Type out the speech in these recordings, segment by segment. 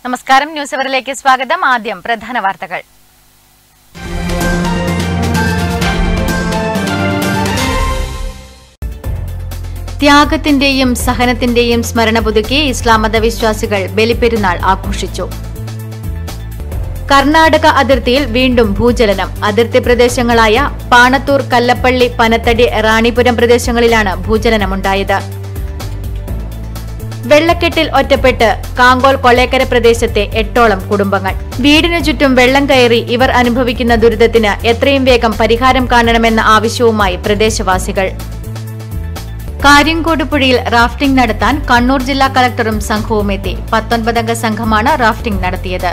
നമസ്കാരം ന്യൂസ് അവറിലേക്ക് സ്വാഗതം ആദ്യം പ്രധാന വാർത്തകൾ ത്യാഗത്തിന്റെയും സഹനത്തിന്റെയും സ്മരണ പുതുക്കി ഇസ്ലാം മതവിശ്വാസികൾ ബലിപ്പെരുന്നാൾ ആഘോഷിച്ചു കർണാടക അതിർത്തിയിൽ വീണ്ടും ഭൂചലനം അതിർത്തി പ്രദേശങ്ങളായ പാണത്തൂർ കല്ലപ്പള്ളി പനത്തടി റാണിപുരം പ്രദേശങ്ങളിലാണ് ഭൂചലനമുണ്ടായത് വെള്ളക്കെട്ടിൽ ഒറ്റപ്പെട്ട് കാങ്കോൽ കൊള്ളേക്കര പ്രദേശത്തെ എട്ടോളം കുടുംബങ്ങൾ വീടിനു ചുറ്റും വെള്ളം കയറി ഇവർ അനുഭവിക്കുന്ന ദുരിതത്തിന് എത്രയും വേഗം പരിഹാരം കാണണമെന്ന ആവശ്യവുമായി പ്രദേശവാസികൾ കാര്യംകോട് പുഴയിൽ റാഫ്റ്റിംഗ് നടത്താൻ കണ്ണൂർ ജില്ലാ കളക്ടറും സംഘവും എത്തി പത്തൊൻപതംഗ സംഘമാണ് റാഫ്റ്റിംഗ് നടത്തിയത്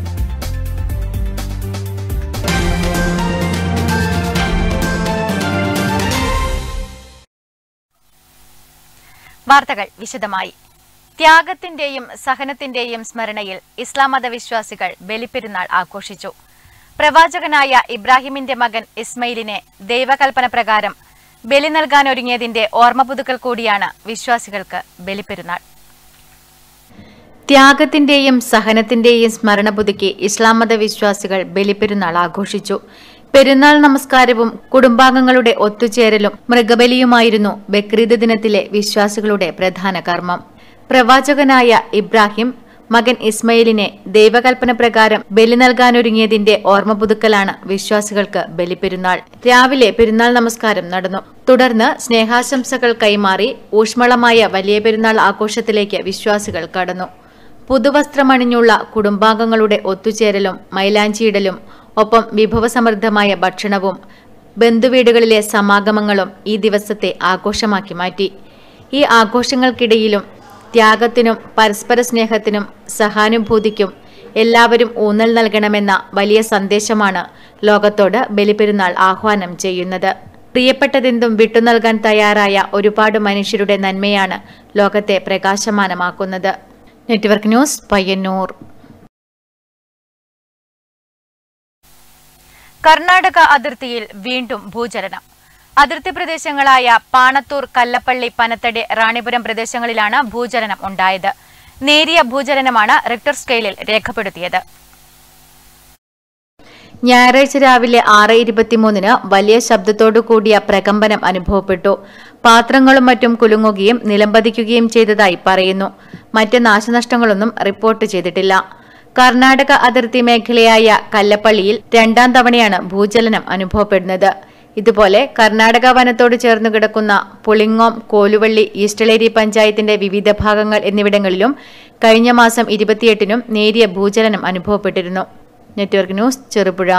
വാർത്തകൾ വിശദമായി ത്യാഗത്തിന്റെയും സഹനത്തിന്റെയും സ്മരണയിൽ ഇസ്ലാം മതവിശ്വാസികൾ ബലിപ്പെരുന്നാൾ ആഘോഷിച്ചു പ്രവാചകനായ ഇബ്രാഹിമിന്റെ മകൻ ഇസ്മയിലിനെ ദൈവകൽപ്പന പ്രകാരം ബലി നൽകാനൊരുങ്ങിയതിന്റെ ഓർമ്മ പുതുക്കൽ കൂടിയാണ് വിശ്വാസികൾക്ക് ബലിപ്പെരുന്നാൾ ത്യാഗത്തിന്റെയും സഹനത്തിന്റെയും സ്മരണ പുതുക്കി ഇസ്ലാം മത വിശ്വാസികൾ ബലിപ്പെരുന്നാൾ ആഘോഷിച്ചു പെരുന്നാൾ നമസ്കാരവും കുടുംബാംഗങ്ങളുടെ ഒത്തുചേരലും മൃഗബലിയുമായിരുന്നു ബക്രീദ് ദിനത്തിലെ വിശ്വാസികളുടെ പ്രധാന കർമ്മം പ്രവാചകനായ ഇബ്രാഹിം മകൻ ഇസ്മയിലിനെ ദൈവകൽപ്പന പ്രകാരം ബലി നൽകാനൊരുങ്ങിയതിന്റെ ഓർമ്മ പുതുക്കലാണ് വിശ്വാസികൾക്ക് ബലിപ്പെരുന്നാൾ രാവിലെ പെരുന്നാൾ നമസ്കാരം നടന്നു തുടർന്ന് സ്നേഹാശംസകൾ കൈമാറി ഊഷ്മളമായ വലിയ പെരുന്നാൾ ആഘോഷത്തിലേക്ക് വിശ്വാസികൾ കടന്നു പുതുവസ്ത്രമണിഞ്ഞുള്ള കുടുംബാംഗങ്ങളുടെ ഒത്തുചേരലും മൈലാഞ്ചിയിടലും ഒപ്പം വിഭവസമൃദ്ധമായ ഭക്ഷണവും ബന്ധുവീടുകളിലെ സമാഗമങ്ങളും ഈ ദിവസത്തെ ആഘോഷമാക്കി മാറ്റി ഈ ആഘോഷങ്ങൾക്കിടയിലും ത്യാഗത്തിനും പരസ്പര സ്നേഹത്തിനും സഹാനുഭൂതിക്കും എല്ലാവരും ഊന്നൽ നൽകണമെന്ന വലിയ സന്ദേശമാണ് ലോകത്തോട് ബലിപെരുന്നാൾ ആഹ്വാനം ചെയ്യുന്നത് പ്രിയപ്പെട്ടതെന്തും വിട്ടുനൽകാൻ തയ്യാറായ ഒരുപാട് മനുഷ്യരുടെ നന്മയാണ് ലോകത്തെ പ്രകാശമാനമാക്കുന്നത് നെറ്റ്വർക്ക് ന്യൂസ് പയ്യന്നൂർ കർണാടക അതിർത്തിയിൽ വീണ്ടും ഭൂചലനം അതിർത്തി പ്രദേശങ്ങളായ പാണത്തൂർ കല്ലപ്പള്ളി പനത്തടി റാണിപുരം പ്രദേശങ്ങളിലാണ് ഭൂചലനം ഉണ്ടായത് നേരിയ ഭൂചലനമാണ് റിക്ടർ സ്കെയിലിൽ രേഖപ്പെടുത്തിയത് ഞായറാഴ്ച രാവിലെ ആറ് ഇരുപത്തിമൂന്നിന് വലിയ ശബ്ദത്തോടു കൂടിയ പ്രകമ്പനം അനുഭവപ്പെട്ടു പാത്രങ്ങളും മറ്റും കുലുങ്ങുകയും നിലംപതിക്കുകയും ചെയ്തതായി പറയുന്നു മറ്റ് നാശനഷ്ടങ്ങളൊന്നും റിപ്പോർട്ട് ചെയ്തിട്ടില്ല കർണാടക അതിർത്തി മേഖലയായ കല്ലപ്പള്ളിയിൽ രണ്ടാം തവണയാണ് ഭൂചലനം അനുഭവപ്പെടുന്നത് ഇതുപോലെ കർണാടക വനത്തോട് ചേർന്ന് കിടക്കുന്ന പുളിങ്ങോം കോലുവള്ളി ഈസ്റ്റളേരി പഞ്ചായത്തിന്റെ വിവിധ ഭാഗങ്ങൾ എന്നിവിടങ്ങളിലും കഴിഞ്ഞ മാസം ഇരുപത്തിയെട്ടിനും നേരിയ ഭൂചലനം അനുഭവപ്പെട്ടിരുന്നു നെറ്റ്വർക്ക് ന്യൂസ് ചെറുപുഴ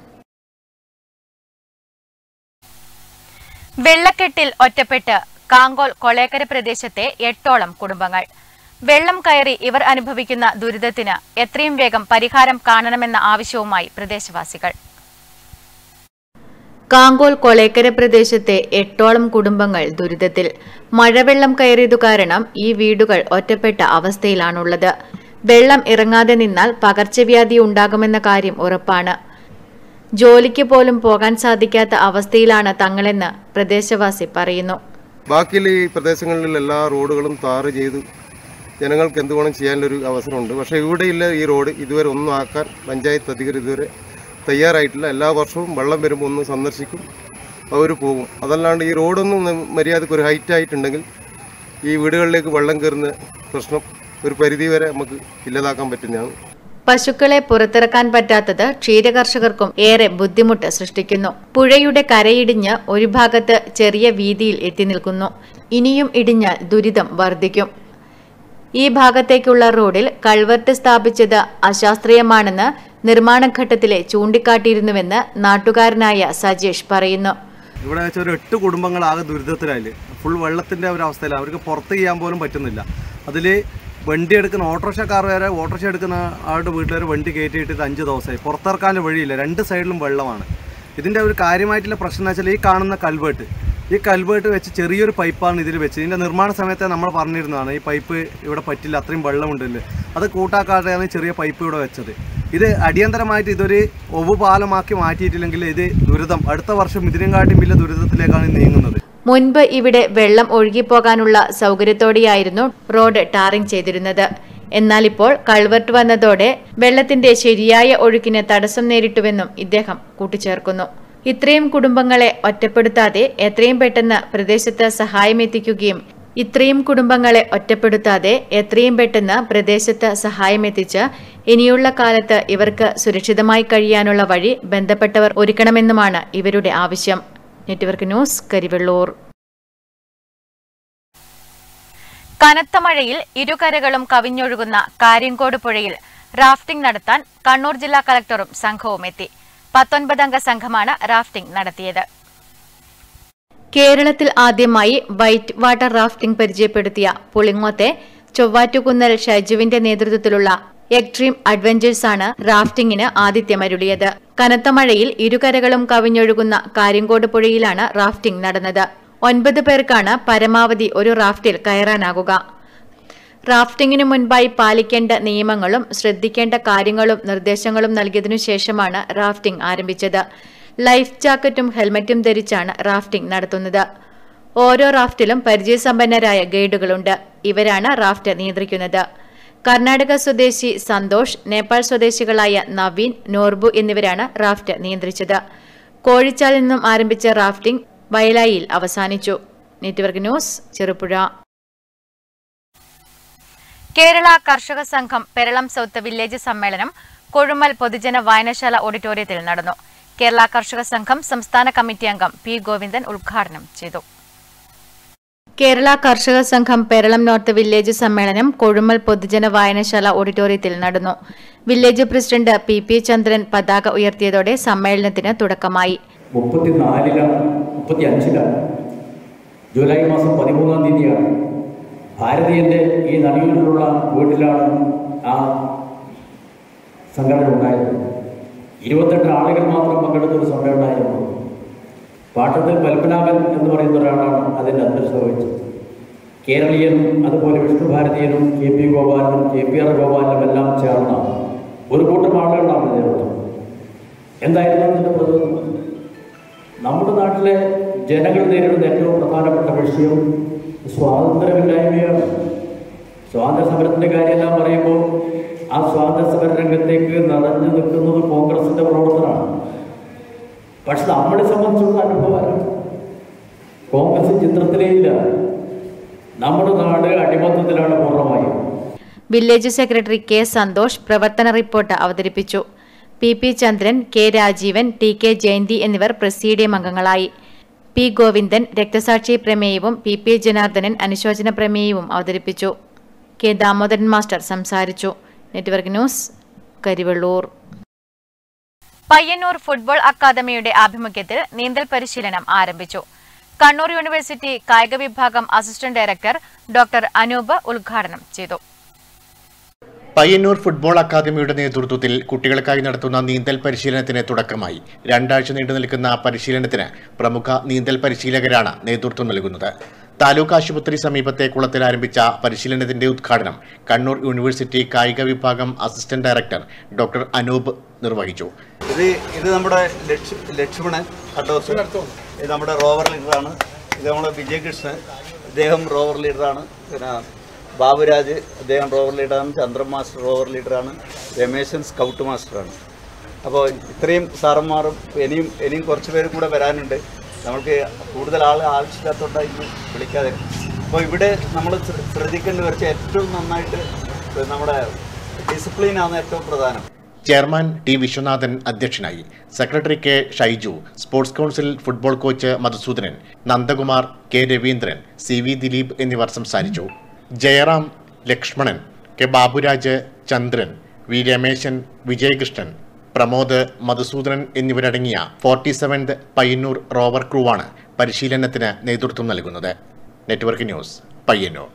വെള്ളക്കെട്ടിൽ ഒറ്റപ്പെട്ട് കാങ്കോൽ കൊളേക്കര പ്രദേശത്തെ എട്ടോളം കുടുംബങ്ങൾ വെള്ളം കയറി ഇവർ അനുഭവിക്കുന്ന ദുരിതത്തിന് എത്രയും വേഗം പരിഹാരം കാണണമെന്ന ആവശ്യവുമായി പ്രദേശവാസികൾ കാങ്കോൽ കൊളേക്കര പ്രദേശത്തെ എട്ടോളം കുടുംബങ്ങൾ ദുരിതത്തിൽ മഴവെള്ളം കയറിയതു കാരണം ഈ വീടുകൾ ഒറ്റപ്പെട്ട അവസ്ഥയിലാണുള്ളത് വെള്ളം ഇറങ്ങാതെ നിന്നാൽ പകർച്ചവ്യാധി ഉണ്ടാകുമെന്ന കാര്യം ഉറപ്പാണ് ജോലിക്ക് പോലും പോകാൻ സാധിക്കാത്ത അവസ്ഥയിലാണ് തങ്ങളെന്ന് പ്രദേശവാസി പറയുന്നു ബാക്കിയുള്ള ഈ പ്രദേശങ്ങളിൽ എല്ലാ റോഡുകളും താറ് ചെയ്ത് ജനങ്ങൾക്ക് എന്ത് വേണം ചെയ്യാനുള്ളൊരു അവസരമുണ്ട് പക്ഷേ ഇവിടെയുള്ള ഈ റോഡ് ഇതുവരെ ഒന്നും ആക്കാൻ പഞ്ചായത്ത് അധികൃതർ ഇതുവരെ തയ്യാറായിട്ടില്ല എല്ലാ വർഷവും വെള്ളം വരുമ്പോൾ ഒന്ന് സന്ദർശിക്കും അവർ പോകും അതല്ലാണ്ട് ഈ റോഡൊന്നും മര്യാദക്ക് ഒരു ഹൈറ്റ് ആയിട്ടുണ്ടെങ്കിൽ ഈ വീടുകളിലേക്ക് വെള്ളം കയറുന്ന പ്രശ്നം ഒരു പരിധിവരെ നമുക്ക് ഇല്ലാതാക്കാൻ പറ്റുന്നതാണ് പശുക്കളെ പുറത്തിറക്കാൻ പറ്റാത്തത് ക്ഷീരകർഷകർക്കും ഏറെ ബുദ്ധിമുട്ട് സൃഷ്ടിക്കുന്നു പുഴയുടെ കരയിടിഞ്ഞ് ഒരു ഭാഗത്ത് ചെറിയ വീതിയിൽ എത്തി നിൽക്കുന്നു ഇനിയും ഇടിഞ്ഞാൽ ദുരിതം വർദ്ധിക്കും ഈ ഭാഗത്തേക്കുള്ള റോഡിൽ കൾവർട്ട് സ്ഥാപിച്ചത് അശാസ്ത്രീയമാണെന്ന് നിർമ്മാണഘട്ടത്തിലെ ചൂണ്ടിക്കാട്ടിയിരുന്നുവെന്ന് നാട്ടുകാരനായ സജേഷ് പറയുന്നു ഇവിടെ വെച്ചാൽ ഒരു എട്ട് കുടുംബങ്ങളാകെ ദുരിതത്തിലായില് ഫുൾ വെള്ളത്തിൻ്റെ ഒരു അവസ്ഥയിലാണ് അവർക്ക് പുറത്ത് ചെയ്യാൻ പോലും പറ്റുന്നില്ല അതിൽ വണ്ടി എടുക്കുന്ന ഓട്ടോറിക്ഷക്കാർ വരെ ഓട്ടോറിക്ഷ എടുക്കുന്ന ആളുടെ വീട്ടിൽ വരെ വണ്ടി കയറ്റിയിട്ട് ഇത് അഞ്ച് ദിവസമായി പുറത്തിറക്കാൻ വഴിയില്ല രണ്ട് സൈഡിലും വെള്ളമാണ് ഇതിൻ്റെ ഒരു കാര്യമായിട്ടുള്ള പ്രശ്നം എന്ന് വെച്ചാൽ ഈ കാണുന്ന കൽവേട്ട് ഈ കൽവേട്ട് വെച്ച് ചെറിയൊരു പൈപ്പാണ് ഇതിൽ വെച്ചത് ഇതിൻ്റെ നിർമ്മാണ സമയത്തെ നമ്മൾ പറഞ്ഞിരുന്നതാണ് ഈ പൈപ്പ് ഇവിടെ പറ്റില്ല അത്രയും വെള്ളമുണ്ടല്ലോ അത് കൂട്ടാക്കാതെയാണ് ചെറിയ പൈപ്പ് ഇവിടെ വെച്ചത് ഇത് അടിയന്തരമായിട്ട് ഇതൊരു ഒവുപാലമാക്കി മാറ്റിയിട്ടില്ലെങ്കിൽ ഇത് ദുരിതം അടുത്ത വർഷം ഇതിനും കാട്ടിയും വലിയ ദുരിതത്തിലേക്കാണ് നീങ്ങുന്നത് മുൻപ് ഇവിടെ വെള്ളം ഒഴുകിപ്പോകാനുള്ള സൗകര്യത്തോടെയായിരുന്നു റോഡ് ടാറിംഗ് ചെയ്തിരുന്നത് എന്നാൽ ഇപ്പോൾ കൾവർട്ട് വന്നതോടെ വെള്ളത്തിന്റെ ശരിയായ ഒഴുക്കിന് തടസ്സം നേരിട്ടുവെന്നും ഇദ്ദേഹം കൂട്ടിച്ചേർക്കുന്നു ഇത്രയും കുടുംബങ്ങളെ ഒറ്റപ്പെടുത്താതെ എത്രയും പെട്ടെന്ന് പ്രദേശത്ത് സഹായമെത്തിക്കുകയും ഇത്രയും കുടുംബങ്ങളെ ഒറ്റപ്പെടുത്താതെ എത്രയും പെട്ടെന്ന് പ്രദേശത്ത് സഹായമെത്തിച്ച് ഇനിയുള്ള കാലത്ത് ഇവർക്ക് സുരക്ഷിതമായി കഴിയാനുള്ള വഴി ബന്ധപ്പെട്ടവർ ഒരുക്കണമെന്നുമാണ് ഇവരുടെ ആവശ്യം നെറ്റ്വർക്ക് ന്യൂസ് കരിവെള്ളൂർ കനത്ത മഴയിൽ ഇരുകരകളും കവിഞ്ഞൊഴുകുന്ന കാര്യങ്കോട് പുഴയിൽ റാഫ്റ്റിംഗ് നടത്താൻ കണ്ണൂർ ജില്ലാ കളക്ടറും സംഘവും എത്തി പത്തൊൻപതംഗ സംഘമാണ് റാഫ്റ്റിംഗ് നടത്തിയത് കേരളത്തിൽ ആദ്യമായി വൈറ്റ് വാട്ടർ റാഫ്റ്റിംഗ് പരിചയപ്പെടുത്തിയ പുളിങ്ങോത്തെ ചൊവ്വാറ്റുകുന്നൽ ഷൈജുവിന്റെ നേതൃത്വത്തിലുള്ള എക്സ്ട്രീം അഡ്വഞ്ചേഴ്സ് ആണ് റാഫ്റ്റിംഗിന് ആതിഥ്യമരുളിയത് കനത്ത മഴയിൽ ഇരുകരകളും കവിഞ്ഞൊഴുകുന്ന കാര്യങ്കോട് പുഴയിലാണ് റാഫ്റ്റിംഗ് നടന്നത് ഒൻപത് പേർക്കാണ് പരമാവധി ഒരു റാഫ്റ്റിൽ കയറാനാകുക റാഫ്റ്റിംഗിന് മുൻപായി പാലിക്കേണ്ട നിയമങ്ങളും ശ്രദ്ധിക്കേണ്ട കാര്യങ്ങളും നിർദ്ദേശങ്ങളും നൽകിയതിനു ശേഷമാണ് റാഫ്റ്റിംഗ് ആരംഭിച്ചത് ലൈഫ് ജാക്കറ്റും ഹെൽമറ്റും ധരിച്ചാണ് റാഫ്റ്റിംഗ് നടത്തുന്നത് ഓരോ റാഫ്റ്റിലും പരിചയസമ്പന്നരായ ഗൈഡുകളുണ്ട് ഇവരാണ് റാഫ്റ്റ് നിയന്ത്രിക്കുന്നത് കർണാടക സ്വദേശി സന്തോഷ് നേപ്പാൾ സ്വദേശികളായ നവീൻ നോർബു എന്നിവരാണ് റാഫ്റ്റ് നിയന്ത്രിച്ചത് കോഴിച്ചാലിൽ നിന്നും ആരംഭിച്ച റാഫ്റ്റിംഗ് വയലായിൽ അവസാനിച്ചു നെറ്റ്വർക്ക് ന്യൂസ് ചെറുപുഴ കേരള കർഷക സംഘം പെരളം സൗത്ത് വില്ലേജ് സമ്മേളനം കൊഴുമൽ പൊതുജന വായനശാല ഓഡിറ്റോറിയത്തിൽ നടന്നു കേരള കർഷക സംഘം സംസ്ഥാന കമ്മിറ്റി അംഗം പി ഗോവിന്ദൻ ഉദ്ഘാടനം ചെയ്തു കേരള കർഷക സംഘം പെരളം നോർത്ത് വില്ലേജ് സമ്മേളനം കൊഴുമൽ പൊതുജന വായനശാല ഓഡിറ്റോറിയത്തിൽ നടന്നു village president P P Chandran പതാക ഉയർത്തിയതോടെ സമ്മേളനത്തിന് തുടക്കമായി മുപ്പത്തിനാലിലാണ് മുപ്പത്തി അഞ്ചിലാണ് ജൂലൈ മാസം പതിമൂന്നാം തീയതിയാണ് ഭാരതീയൻ്റെ ഈ നടിയൂരിലുള്ള വീട്ടിലാണ് ആ സംഘടന ഉണ്ടായത് ഇരുപത്തെട്ട് ആളുകൾ മാത്രം പങ്കെടുത്ത ഒരു സമ്മേളനമായിരുന്നു പാട്ടത്തിൽ പത്മനാഭൻ എന്ന് പറയുന്ന ഒരാളാണ് അതിൻ്റെ അധ്യക്ഷത വഹിച്ചത് കേരളീയനും അതുപോലെ വിഷ്ണു ഭാരതീയനും കെ പി ഗോപാലനും കെ പി ആർ ഗോപാലനും എല്ലാം ചേർന്ന ഒരു കൂട്ടം ആളുകളാണ് നേതൃത്വം എന്തായിരുന്നു അതിൻ്റെ പ്രചോദനം നമ്മുടെ നാട്ടിലെ ജനങ്ങൾ നേരിടുന്ന ഏറ്റവും പ്രധാനപ്പെട്ട വിഷയം സ്വാതന്ത്ര്യമില്ലായ്മയാണ് സ്വാതന്ത്ര്യ സമരത്തിൻ്റെ കാര്യമെല്ലാം പറയുമ്പോൾ ആ സ്വാതന്ത്ര്യ സമര രംഗത്തേക്ക് നിറഞ്ഞു നിൽക്കുന്നത് കോൺഗ്രസിൻ്റെ പ്രവർത്തനമാണ് പക്ഷെ നമ്മളെ സംബന്ധിച്ചുള്ള അനുഭവമാണ് കോൺഗ്രസ് ചിത്രത്തിലേ ഇല്ല നമ്മുടെ നാട് അടിമത്തത്തിലാണ് പൂർണ്ണമായും വില്ലേജ് സെക്രട്ടറി കെ സന്തോഷ് പ്രവർത്തന റിപ്പോർട്ട് അവതരിപ്പിച്ചു P P Chandran K Rajeevan T K Jayanthi എന്നിവർ പ്രസീഡിയം അംഗങ്ങളായി പി ഗോവിന്ദൻ രക്തസാക്ഷി പ്രമേയവും പി പി ജനാർദ്ദനൻ അനുശോചന പ്രമേയവും അവതരിപ്പിച്ചു കെ ദാമോദരൻ മാസ്റ്റർ സംസാരിച്ചു network news Karivellur Payyanur football അക്കാദമിയുടെ ആഭിമുഖ്യത്തിൽ നീന്തൽ പരിശീലനം ആരംഭിച്ചു കണ്ണൂർ യൂണിവേഴ്സിറ്റി കായിക വിഭാഗം അസിസ്റ്റന്റ് ഡയറക്ടർ ഡോക്ടർ അനൂപ് ഉദ്ഘാടനം ചെയ്തു പയ്യന്നൂർ ഫുട്ബോൾ അക്കാദമിയുടെ നേതൃത്വത്തിൽ കുട്ടികൾക്കായി നടത്തുന്ന നീന്തൽ പരിശീലനത്തിന് തുടക്കമായി രണ്ടാഴ്ച നീണ്ടു നിൽക്കുന്ന പരിശീലനത്തിന് പ്രമുഖ നീന്തൽ പരിശീലകരാണ് നേതൃത്വം നൽകുന്നത് താലൂക്ക് ആശുപത്രി സമീപത്തെ കുളത്തിൽ ആരംഭിച്ച പരിശീലനത്തിന്റെ ഉദ്ഘാടനം കണ്ണൂർ യൂണിവേഴ്സിറ്റി കായിക വിഭാഗം അസിസ്റ്റന്റ് ഡയറക്ടർ ഡോക്ടർ അനൂപ് നിർവഹിച്ചു ഇത് ഇത് നമ്മുടെ ലക്ഷ് ലക്ഷ്മണൻ കട്ടോസ് ഇത് നമ്മുടെ റോവർ ലീഡറാണ് ഇത് നമ്മുടെ വിജയകൃഷ്ണൻ ഇദ്ദേഹം റോവർ ലീഡറാണ് പിന്നെ ബാബുരാജ് അദ്ദേഹം റോവർ ലീഡറാണ് ചന്ദ്രൻ മാസ്റ്റർ റോവർ ലീഡറാണ് രമേശൻ സ്കൗട്ട് മാസ്റ്ററാണ് അപ്പോൾ ഇത്രയും സാറന്മാരും ഇനിയും ഇനിയും കുറച്ച് പേരും കൂടെ വരാനുണ്ട് നമുക്ക് കൂടുതൽ ആൾ ആവശ്യമില്ലാത്തതുകൊണ്ടായിരുന്നു വിളിക്കാതെ അപ്പോൾ ഇവിടെ നമ്മൾ ശ്ര- ശ്രദ്ധിക്കേണ്ട വെച്ചാൽ ഏറ്റവും നന്നായിട്ട് നമ്മുടെ ഡിസിപ്ലിനാണ് ഏറ്റവും പ്രധാനം ചെയർമാൻ ടി വിശ്വനാഥൻ അധ്യക്ഷനായി secretary K Shaiju sports council football coach Madhusoodanan Nandakumar K Raveendran C V Dileep എന്നിവർ സംസാരിച്ചു ജയറാം ലക്ഷ്മണൻ കെ ബാബുരാജ് ചന്ദ്രൻ വി രമേശൻ വിജയകൃഷ്ണൻ പ്രമോദ് മധുസൂദനൻ എന്നിവരടങ്ങിയ ഫോർട്ടി സെവൻത് പയ്യന്നൂർ റോവർ ക്രൂവാണ് പരിശീലനത്തിന് നേതൃത്വം നൽകുന്നത് നെറ്റ്വർക്ക് ന്യൂസ് പയ്യന്നൂർ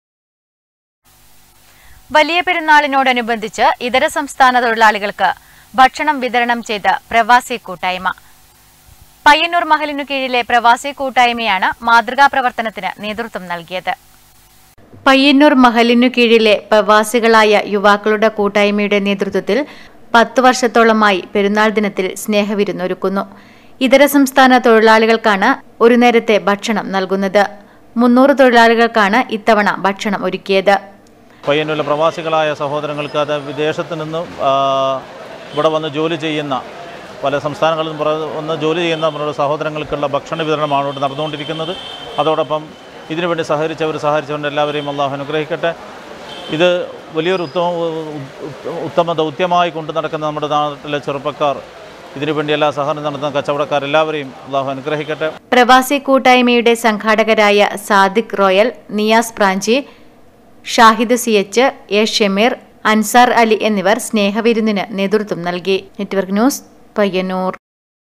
വലിയ പെരുന്നാളിനോടനുബന്ധിച്ച് ഇതര സംസ്ഥാന തൊഴിലാളികൾക്ക് ഭക്ഷണം വിതരണം ചെയ്ത് പ്രവാസി കൂട്ടായ്മ പയ്യന്നൂർ മഹലിനു കീഴിലെ പ്രവാസി കൂട്ടായ്മയാണ് മാതൃകാ പ്രവർത്തനത്തിന് നേതൃത്വം നൽകിയത് പയ്യന്നൂർ മഹലിനു കീഴിലെ പ്രവാസികളായ യുവാക്കളുടെ കൂട്ടായ്മയുടെ നേതൃത്വത്തിൽ പത്ത് വർഷത്തോളമായി പെരുന്നാൾ ദിനത്തിൽ സ്നേഹവിരുന്നൊരുക്കുന്നു ഇതര സംസ്ഥാന തൊഴിലാളികൾക്കാണ് ഒരു നേരത്തെ ഭക്ഷണം നൽകുന്നത് മുന്നൂറ് തൊഴിലാളികൾക്കാണ് ഇത്തവണ ഭക്ഷണം ഒരുക്കിയത് പയ്യന്നൂരിലെ പ്രവാസികളായ സഹോദരങ്ങൾക്ക് അത് വിദേശത്ത് നിന്നും ആ, ഇവിടെ വന്ന് ജോലി ചെയ്യുന്ന പല സംസ്ഥാനങ്ങളിൽ നിന്ന് പുറ- വന്ന് ജോലി ചെയ്യുന്ന നമ്മുടെ സഹോദരങ്ങൾക്കുള്ള ഭക്ഷണ വിതരണമാണ് ഇവിടെ നടന്നുകൊണ്ടിരിക്കുന്നത് അതോടൊപ്പം ഇതിനുവേണ്ടി സഹകരിച്ചവർ സഹകരിച്ചവരുടെ എല്ലാവരെയും അള്ളാഹു അനുഗ്രഹിക്കട്ടെ ഇത് വലിയൊരു ഉത്തമ ഉ- ഉത്തമ ദൗത്യമായി കൊണ്ടു നടക്കുന്ന നമ്മുടെ നാട്ടിലെ ചെറുപ്പക്കാർ ഇതിനുവേണ്ടി എല്ലാ സഹകരണം നടത്തുന്ന കച്ചവടക്കാർ എല്ലാവരെയും അള്ളാഹു അനുഗ്രഹിക്കട്ടെ പ്രവാസി കൂട്ടായ്മയുടെ സംഘാടകരായ Sadiq royal Niyas Pranchi Shahid C H A Shameer Ansar Ali എന്നിവർ സ്നേഹവിരുന്നിന് നേതൃത്വം നൽകി നെറ്റ്വർക്ക് ന്യൂസ് പയ്യന്നൂർ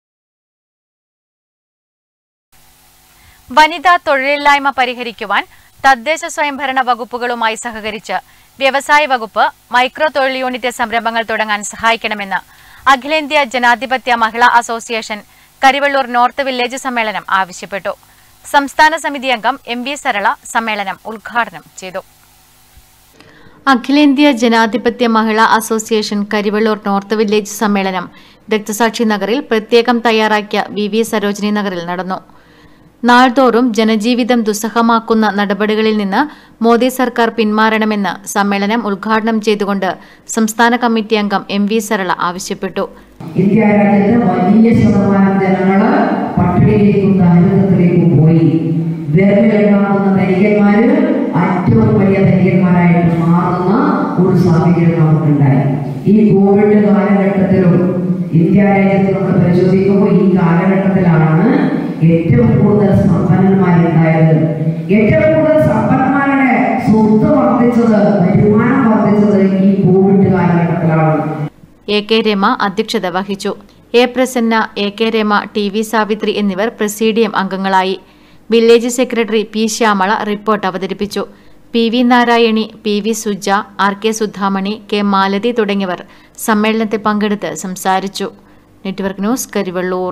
വനിതാ തൊഴിലില്ലായ്മ പരിഹരിക്കുവാൻ തദ്ദേശ സ്വയംഭരണ വകുപ്പുകളുമായി സഹകരിച്ച് വ്യവസായ വകുപ്പ് മൈക്രോ തൊഴിൽ യൂണിറ്റ് സംരംഭങ്ങൾ തുടങ്ങാൻ സഹായിക്കണമെന്ന് Akhilenthya Janadhipathya Mahila association Karivellur north village സമ്മേളനം ആവശ്യപ്പെട്ടു സംസ്ഥാന സമിതി അംഗം എം വി സരള സമ്മേളനം ഉദ്ഘാടനം ചെയ്തു Akhilenthya Janadhipathya Mahila association Karivellur north village സമ്മേളനം രക്തസാക്ഷി നഗറിൽ പ്രത്യേകം തയ്യാറാക്കിയ വി വി സരോജിനി നഗറിൽ നടന്നു നാൾതോറും ജനജീവിതം ദുസ്സഹമാക്കുന്ന നടപടികളിൽ നിന്ന് മോദി സർക്കാർ പിന്മാറണമെന്ന് സമ്മേളനം ഉദ്ഘാടനം ചെയ്തുകൊണ്ട് സംസ്ഥാന കമ്മിറ്റി അംഗം എം വി സരള ആവശ്യപ്പെട്ടു ഇന്ത്യ രാജ്യത്ത് വലിയ ശതമാനം ജനങ്ങള് പട്ടിണിയിലേക്കും ദാരിദ്ര്യത്തിലേക്കും പോയി വിരലിലെണ്ണാവുന്ന ധനികന്മാര് ഏറ്റവും വലിയ ധനികന്മാരായിട്ട് മാറുന്ന ഒരു സാഹചര്യം നമുക്കുണ്ടായി ഈ കോവിഡ് കാലഘട്ടത്തിലും ഇന്ത്യ രാജ്യത്ത് നമ്മൾ പരിശോധിക്കുമ്പോൾ ഈ കാലഘട്ടത്തിലാണ് ഏറ്റവും കൂടുതൽ സമ്പന്നന്മാരുണ്ടായത് ഏറ്റവും കൂടുതൽ സമ്പന്നന്മാരുടെ സ്വത്ത് വർദ്ധിച്ചത് വരുമാനം വർദ്ധിച്ചത് ഈ കോവിഡ് കാലഘട്ടത്തിലാണ് എ കെ രമ അധ്യക്ഷത വഹിച്ചു A Prasanna A K Rama T V Savithri എന്നിവർ പ്രസീഡിയം അംഗങ്ങളായി village secretary P Shyamala report അവതരിപ്പിച്ചു P V Narayani P V Suja R K Sudhamani K Malathi തുടങ്ങിയവർ സമ്മേളനത്തിൽ പങ്കെടുത്ത് സംസാരിച്ചു network news Karivellur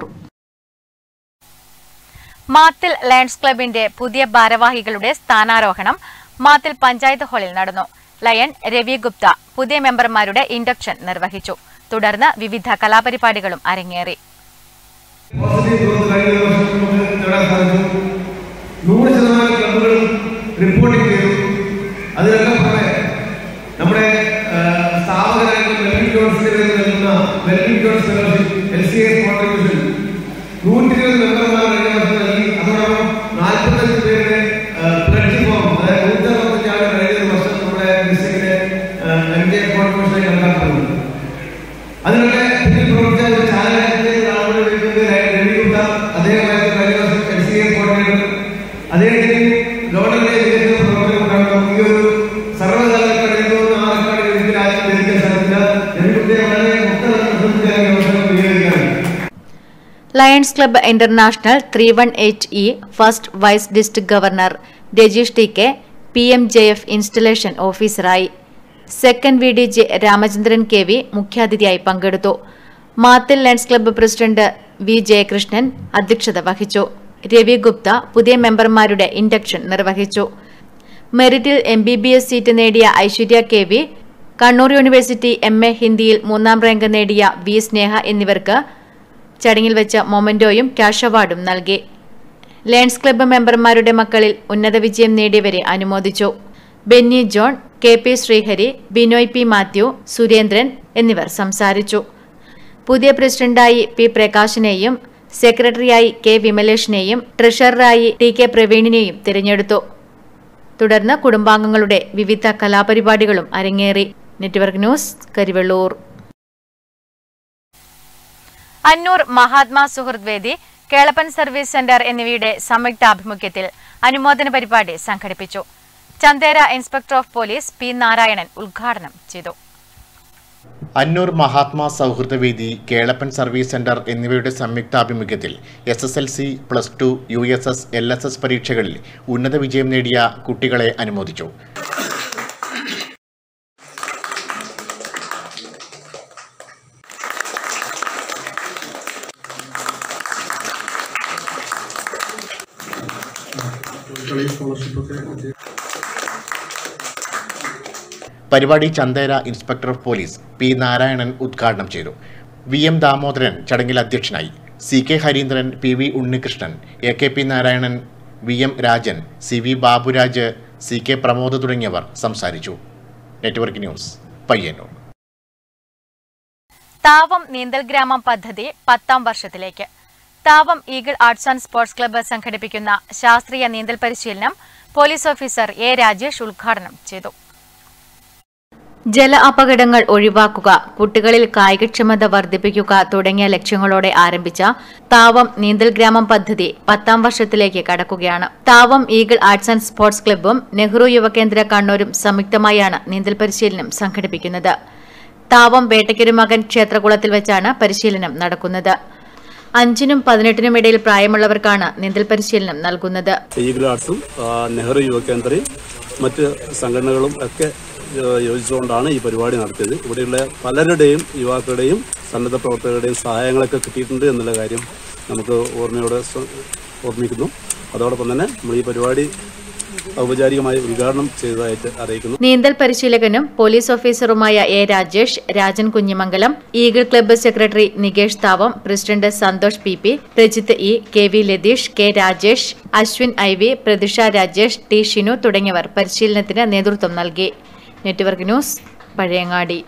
Mathil lions ക്ലബിന്റെ പുതിയ ഭാരവാഹികളുടെ സ്ഥാനാരോഹണം മാത്തിൽ പഞ്ചായത്ത് ഹാളിൽ നടന്നു ലയൺ രവി ഗുപ്ത പുതിയ മെമ്പർമാരുടെ ഇൻഡക്ഷൻ നിർവഹിച്ചു തുടർന്ന് വിവിധ കലാപരിപാടികളും അരങ്ങേറി പോസിറ്റീവ് ഗ്രോത്ത് കഴിഞ്ഞ വർഷം നമുക്ക് നേടാൻ സാധിച്ചു നൂറ് ശതമാനം ക്ലബുകളും റിപ്പോർട്ടിംഗ് ചെയ്തു അതിനൊക്കെ പുറമെ നമ്മുടെ ആ, സ്ഥാപകരായിട്ടുള്ള മെൽവിൻ ജോൺസിന്റെ പേരിൽ നൽകുന്ന Melvin Jones fellowship L C S contribution നൂറ്റി ഇരുപത് മെമ്പർമാർ കഴിഞ്ഞ വർഷം നൽകി അതോടൊപ്പം നാൽപ്പത്തഞ്ച് പേരുടെ പ്ലഡ്ജ് ഫോം അതായത് നൂറ്റി അറുപത്തഞ്ച് ആൾ കഴിഞ്ഞ ഒരു വർഷം നമ്മുടെ ഡിസ്ട്രിക്റ്റിലെ എം ജെ കോൺട്രിബ്യൂഷനെ കണക്കാക്കുന്നുണ്ട് അതിനൊക്കെ പിന്നിൽ പ്രവർത്തിച്ച ഒരു ചാനലിന്റെ ആളുകൾ വിളിക്കുന്നത് രവി ഗുപ്ത അദ്ദേഹമായിരുന്നു കഴിഞ്ഞ വർഷം എൽ സി എ കോർഡിനേറ്റർ അദ്ദേഹത്തിന് ഗവൺമെന്റ് വികസന പ്രവർത്തനം ഉണ്ടാകണം ഈ ഒരു സർവ്വതലത്തിൽ എഴുതുന്ന ആൾക്കാർ എനിക്ക് രാജ്യം ഭരിക്കാൻ സാധിക്കില്ല രവി ഗുപ്തയെ വളരെ മുക്തമായി പ്രശംസിക്കാൻ ഈ അവസരം വിനിയോഗിക്കുകയാണ് lions club international three one eight E first vice district governor Rajeesh T K P M J F installation ഓഫീസറായി second V D J Ramachandran K V മുഖ്യാതിഥിയായി പങ്കെടുത്തു Mathil lions club president V Jayakrishnan അധ്യക്ഷത വഹിച്ചു രവി ഗുപ്ത പുതിയ മെമ്പർമാരുടെ ഇൻഡക്ഷൻ നിർവഹിച്ചു മെറിറ്റിൽ M B B S seat നേടിയ Aishwarya K V Kannur university M A ഹിന്ദിയിൽ മൂന്നാം റാങ്ക് നേടിയ വി സ്നേഹ എന്നിവർക്ക് ചടങ്ങിൽ വെച്ച് മൊമന്റോയും ക്യാഷ് അവാർഡും നൽകി ലയൺസ് ക്ലബ്ബ് മെമ്പർമാരുടെ മക്കളിൽ ഉന്നത വിജയം നേടിയവരെ അനുമോദിച്ചു Benny John K P Sreehari Binoy P Mathew Surendran എന്നിവർ സംസാരിച്ചു പുതിയ പ്രസിഡന്റായി പി പ്രകാശിനെയും സെക്രട്ടറിയായി കെ വിമലേഷിനെയും ട്രഷററായി ടി കെ പ്രവീണിനെയും തിരഞ്ഞെടുത്തു തുടർന്ന് കുടുംബാംഗങ്ങളുടെ വിവിധ കലാപരിപാടികളും അരങ്ങേറി നെറ്റ്വർക്ക് ന്യൂസ് കരിവെള്ളൂർ അന്നൂർ മഹാത്മാ സുഹൃദ് വേദി കേളപ്പൻ സർവീസ് സെന്റർ എന്നിവയുടെ സംയുക്താഭിമുഖ്യത്തിൽ അനുമോദന പരിപാടി സംഘടിപ്പിച്ചു Chanthera inspector of police P Narayanan ഉദ്ഘാടനം ചെയ്തു അന്നൂർ മഹാത്മാ സൗഹൃദവേദി കേളപ്പൻ സർവീസ് സെന്റർ എന്നിവയുടെ സംയുക്താഭിമുഖ്യത്തിൽ S S L C plus two U S S L S S പരീക്ഷകളിൽ ഉന്നത വിജയം നേടിയ കുട്ടികളെ അനുമോദിച്ചു പരിപാടി Chanthera inspector of police P Narayanan ഉദ്ഘാടനം ചെയ്തു വി എം ദാമോദരൻ ചടങ്ങിൽ അധ്യക്ഷനായി C K Hareendran P V Unnikrishnan A K P Narayanan V M Rajan C V Baburaj C K Pramod തുടങ്ങിയവർ സംസാരിച്ചു നെറ്റ്വർക്ക് ന്യൂസ് പയ്യന്നൂർ താവം നീന്തൽ ഗ്രാമം പദ്ധതി പത്താം വർഷത്തിലേക്ക് Thavam eagle arts and sports club സംഘടിപ്പിക്കുന്ന ശാസ്ത്രീയ നീന്തൽ പരിശീലനം പോലീസ് ഓഫീസർ എ രാജേഷ് ഉദ്ഘാടനം ചെയ്തു ജല അപകടങ്ങൾ ഒഴിവാക്കുക കുട്ടികളിൽ കായികക്ഷമത വർദ്ധിപ്പിക്കുക തുടങ്ങിയ ലക്ഷ്യങ്ങളോടെ ആരംഭിച്ച താവം നീന്തൽ ഗ്രാമം പദ്ധതി പത്താം വർഷത്തിലേക്ക് കടക്കുകയാണ് Thavam eagle arts and sports ക്ലബ്ബും നെഹ്റു യുവകേന്ദ്ര കണ്ണൂരും സംയുക്തമായാണ് നീന്തൽ പരിശീലനം സംഘടിപ്പിക്കുന്നത് താവം വേട്ടയ്ക്കൊരുമകൻ ക്ഷേത്രകുളത്തിൽ വെച്ചാണ് പരിശീലനം നടക്കുന്നത് അഞ്ചിനും പതിനെട്ടിനും ഇടയിൽ പ്രായമുള്ളവർക്കാണ് നീന്തൽ പരിശീലനം നൽകുന്നത് ഈഗിൾ ആർട്സും ആ, നെഹ്റു യുവകേന്ദ്രയും മറ്റ് സംഘടനകളും ഒക്കെ ആ, യോജിച്ചുകൊണ്ടാണ് ഈ പരിപാടി നടത്തിയത് ഇവിടെയുള്ള പലരുടെയും യുവാക്കളുടെയും സന്നദ്ധ പ്രവർത്തകരുടെയും സഹായങ്ങളൊക്കെ കിട്ടിയിട്ടുണ്ട് എന്നുള്ള കാര്യം നമുക്ക് ഓർമ്മയോടെ സ- ഓർമ്മിക്കുന്നു അതോടൊപ്പം തന്നെ നമ്മൾ ഈ പരിപാടി ഔപചാരികമായി ഉദ്ഘാടനം ചെയ്തതായിട്ട് അറിയിക്കുന്നു നീന്തൽ പരിശീലകനും പോലീസ് ഓഫീസറുമായ A Rajesh Rajan Kunhimangalam eagle club secretary Nikesh Thavam president Santhosh P P Prajith E K V Latheesh K Rajesh Aswin I V Prathisha Rajesh T Shinu തുടങ്ങിയവർ പരിശീലനത്തിന് നേതൃത്വം നൽകി നെറ്റ്വർക്ക് ന്യൂസ് പഴയങ്ങാടി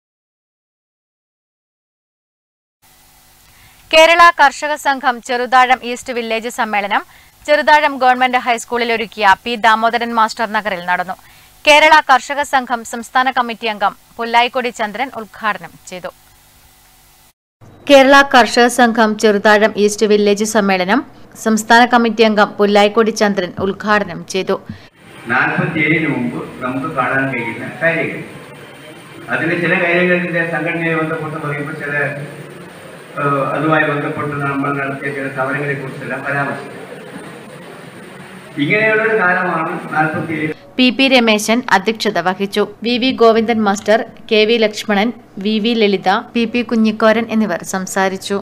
കേരള കർഷക സംഘം ചെറുതാഴം ഈസ്റ്റ് വില്ലേജ് സമ്മേളനം ചെറുതാഴം ഗവൺമെന്റ് ഹൈസ്കൂളിൽ ഒരുക്കിയ പി ദാമോദരൻ മാസ്റ്റർ നഗറിൽ നടന്നു കേരള കർഷക സംഘം സംസ്ഥാന കമ്മിറ്റി അംഗം പുല്ലായിക്കൊടി ചന്ദ്രൻ ഉദ്ഘാടനം ചെയ്തു കേരള കർഷക സംഘം ചെറുതാഴം ഈസ്റ്റ് വില്ലേജ് സമ്മേളനം സംസ്ഥാന കമ്മിറ്റി അംഗം പുല്ലായിക്കൊടി ചന്ദ്രൻ ഉദ്ഘാടനം ചെയ്തു നാൽപ്പത്തിയേഴിന് മുമ്പ് നമുക്ക് കാണാൻ കഴിയുന്ന കാര്യങ്ങൾ അതിന് ചില കാര്യങ്ങളിലെ സംഘടനയെ ബന്ധപ്പെട്ട് പറയുമ്പോൾ ചില ഏഹ്, അതുമായി ബന്ധപ്പെട്ട് നമ്മൾ നടത്തിയ ചില സമരങ്ങളെ കുറിച്ചെല്ലാം പരാമർശിക്കും ഇങ്ങനെയുള്ള ഒരു കാലമാണ് നാൽപ്പത്തിയേഴ് പി പി രമേശൻ അധ്യക്ഷത വഹിച്ചു V V Govindan master K V Lakshmanan V V Lalitha P P Kunhikoran എന്നിവർ സംസാരിച്ചു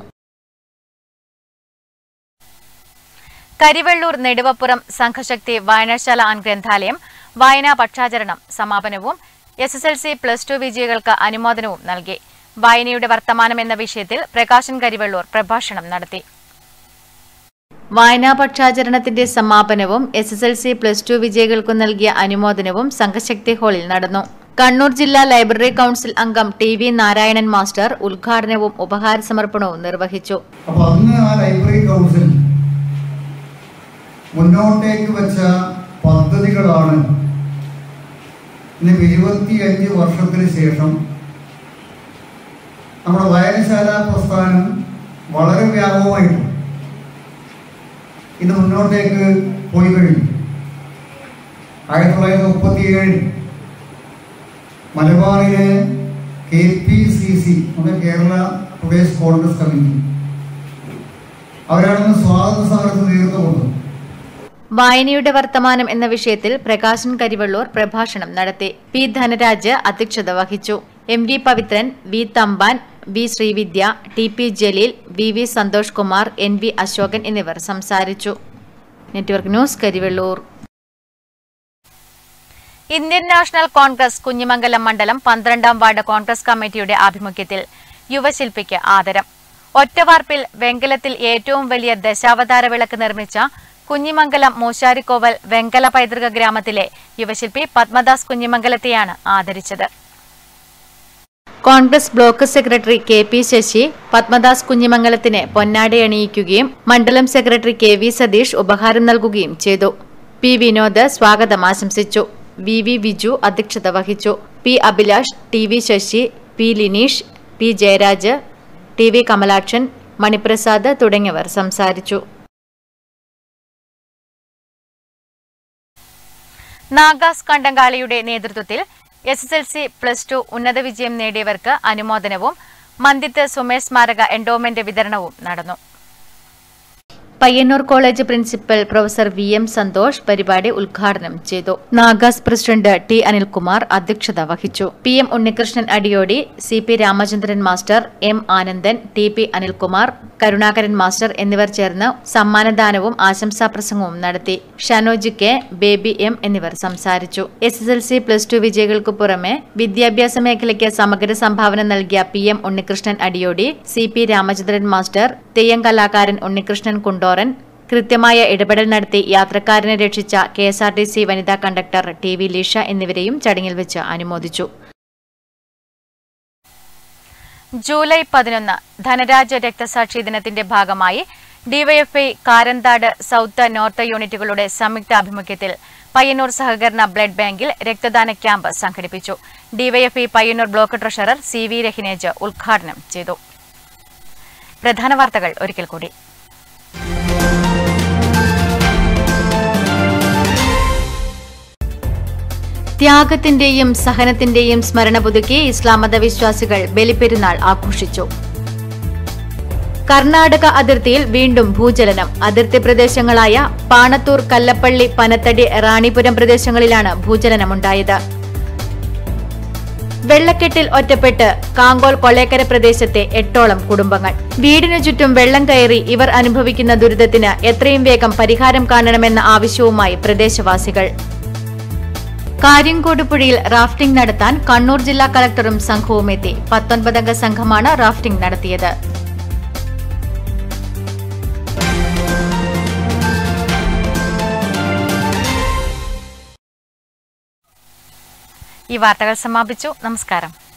കരിവെള്ളൂർ നെടുവപ്പുറം സംഘശക്തി വായനശാല ആൻഡ് ഗ്രന്ഥാലയം വായനാ പക്ഷാചരണം സമാപനവും S S L C plus two വിജയികൾക്ക് അനുമോദനവും നൽകി വായനയുടെ വർത്തമാനം എന്ന വിഷയത്തിൽ പ്രകാശൻ കരിവെള്ളൂർ പ്രഭാഷണം നടത്തി വായനാ പക്ഷാചരണത്തിന്റെ സമാപനവും S S L C plus two വിജയികൾക്കു നൽകിയ അനുമോദനവും സംഘശക്തി ഹാളിൽ നടന്നു കണ്ണൂർ ജില്ലാ ലൈബ്രറി കൌൺസിൽ അംഗം ടി വി നാരായണൻ മാസ്റ്റർ ഉദ്ഘാടനവും ഉപഹാര സമർപ്പണവും നിർവഹിച്ചു അപ്പൊ അന്ന് ആ ലൈബ്രറി കൗൺസിൽ മുന്നോട്ടേക്ക് വെച്ച പദ്ധതികളാണ് ഇന്ന് ഇരുപത്തിയഞ്ച് വർഷത്തിന് ശേഷം നമ്മുടെ വായനശാല പ്രസ്ഥാനം വളരെ വ്യാപകമായിട്ടു ഇന്ന് മുന്നോട്ടേക്ക് പോയി കഴിഞ്ഞു ആയിരത്തി തൊള്ളായിരത്തി മുപ്പത്തിയേഴ് മലബാറിലെ കെ പി സി സി നമ്മുടെ കേരള പ്രദേശ് കോൺഗ്രസ് കമ്മിറ്റി അവരാണ് സ്വാതന്ത്ര്യ സമരത്തിന് നേതൃത്വം കൊടുത്തത് വായനയുടെ വർത്തമാനം എന്ന വിഷയത്തിൽ പ്രകാശൻ കരിവള്ളൂർ പ്രഭാഷണം നടത്തി പി ധനരാജ് അധ്യക്ഷത വഹിച്ചു M V Pavithran V Thampan V Srividya T P Jaleel V V Santhosh Kumar N V Asokan എന്നിവർ സംസാരിച്ചു network news Karivellur Indian national congress Kunhimangalam മണ്ഡലം പന്ത്രണ്ടാം വാർഡ് കോൺഗ്രസ് കമ്മിറ്റിയുടെ ആഭിമുഖ്യത്തിൽ യുവശില്പിക്ക് ആദരം ഒറ്റവാർപ്പിൽ വെങ്കലത്തിൽ ഏറ്റവും വലിയ ദശാവതാര വിളക്ക് നിർമ്മിച്ച കുഞ്ഞിമംഗലം മൂശാരിക്കോവൽ വെങ്കല പൈതൃക ഗ്രാമത്തിലെ യുവശില്പി പത്മദാസ് കുഞ്ഞിമംഗലത്തെയാണ് ആദരിച്ചത് congress block secretary K P Sasi Padmadas കുഞ്ഞിമംഗലത്തിന് പൊന്നാടി അണിയിക്കുകയും മണ്ഡലം സെക്രട്ടറി കെ വി സതീഷ് ഉപഹാരം നൽകുകയും ചെയ്തു പി വിനോദ് സ്വാഗതം ആശംസിച്ചു വി വി വിജു അധ്യക്ഷത വഹിച്ചു P Abhilash T V Sasi P Lineesh P Jayaraj T V Kamalakshan Maniprasad തുടങ്ങിയവർ സംസാരിച്ചു നാഗാസ് കണ്ടങ്കാളിയുടെ നേതൃത്വത്തിൽ S S L C plus two ഉന്നത വിജയം നേടിയവർക്ക് അനുമോദനവും മന്ദിത്ത് സുമേഷ് സ്മാരക എൻഡോമെന്റ് വിതരണവും നടന്നു Payyanur college principal professor V M Santhosh പരിപാടി ഉദ്ഘാടനം ചെയ്തു നാഗാസ് പ്രസിഡന്റ് ടി അനിൽകുമാർ അധ്യക്ഷത വഹിച്ചു P M Unnikrishnan Adiyodi C P Ramachandran master M Anandan T P Anilkumar Karunakaran master എന്നിവർ ചേർന്ന് സമ്മാനദാനവും ആശംസാ പ്രസംഗവും നടത്തി ഷനോജ് കെ ബേബി എം എന്നിവർ സംസാരിച്ചു S S L C plus two വിജയികൾക്കു പുറമെ വിദ്യാഭ്യാസ മേഖലയ്ക്ക് സമഗ്ര സംഭാവന നൽകിയ P M Unnikrishnan Adiyodi C P Ramachandran master theyyam കലാകാരൻ ഉണ്ണികൃഷ്ണൻ കുണ്ടോറൻ കൃത്യമായ ഇടപെടൽ നടത്തി യാത്രക്കാരനെ രക്ഷിച്ച K S R T C വനിതാ കണ്ടക്ടർ ടി വി ലീഷ എന്നിവരെയും ചടങ്ങിൽ വെച്ച് അനുമോദിച്ചു ജൂലൈ പതിനൊന്ന് ധനരാജ രക്തസാക്ഷി ദിനത്തിന്റെ ഭാഗമായി ഡിവൈഎഫ്ഐ കാരന്താട് സൗത്ത് നോർത്ത് യൂണിറ്റുകളുടെ സംയുക്ത ആഭിമുഖ്യത്തിൽ പയ്യന്നൂർ സഹകരണ ബ്ലഡ് ബാങ്കിൽ രക്തദാന ക്യാമ്പ് സംഘടിപ്പിച്ചു DYFI Payyanur block treasurer C V Rahinej ഉദ്ഘാടനം ചെയ്തു പ്രധാന വാർത്തകൾ ഒരിക്കൽ കൂടി ത്യാഗത്തിന്റെയും സഹനത്തിന്റെയും സ്മരണ പുതുക്കി ഇസ്ലാം മതവിശ്വാസികൾ ബലിപ്പെരുന്നാൾ ആഘോഷിച്ചു കർണാടക അതിർത്തിയിൽ വീണ്ടും ഭൂചലനം അതിർത്തി പ്രദേശങ്ങളായ പാണത്തൂർ കല്ലപ്പള്ളി പനത്തടി റാണിപുരം പ്രദേശങ്ങളിലാണ് ഭൂചലനമുണ്ടായത് വെള്ളക്കെട്ടിൽ ഒറ്റപ്പെട്ട് കാങ്കോൽ കൊള്ളേക്കര പ്രദേശത്തെ എട്ടോളം കുടുംബങ്ങൾ വീടിനു ചുറ്റും വെള്ളം കയറി ഇവർ അനുഭവിക്കുന്ന ദുരിതത്തിന് എത്രയും വേഗം പരിഹാരം കാണണമെന്ന ആവശ്യവുമായി പ്രദേശവാസികൾ കാര്യങ്കോട് പുഴയിൽ റാഫ്റ്റിംഗ് നടത്താൻ കണ്ണൂർ ജില്ലാ കളക്ടറും സംഘവും എത്തി പത്തൊൻപതംഗ സംഘമാണ് റാഫ്റ്റിംഗ് നടത്തിയത് ഈ വാർത്തകൾ സമാപിച്ചു നമസ്കാരം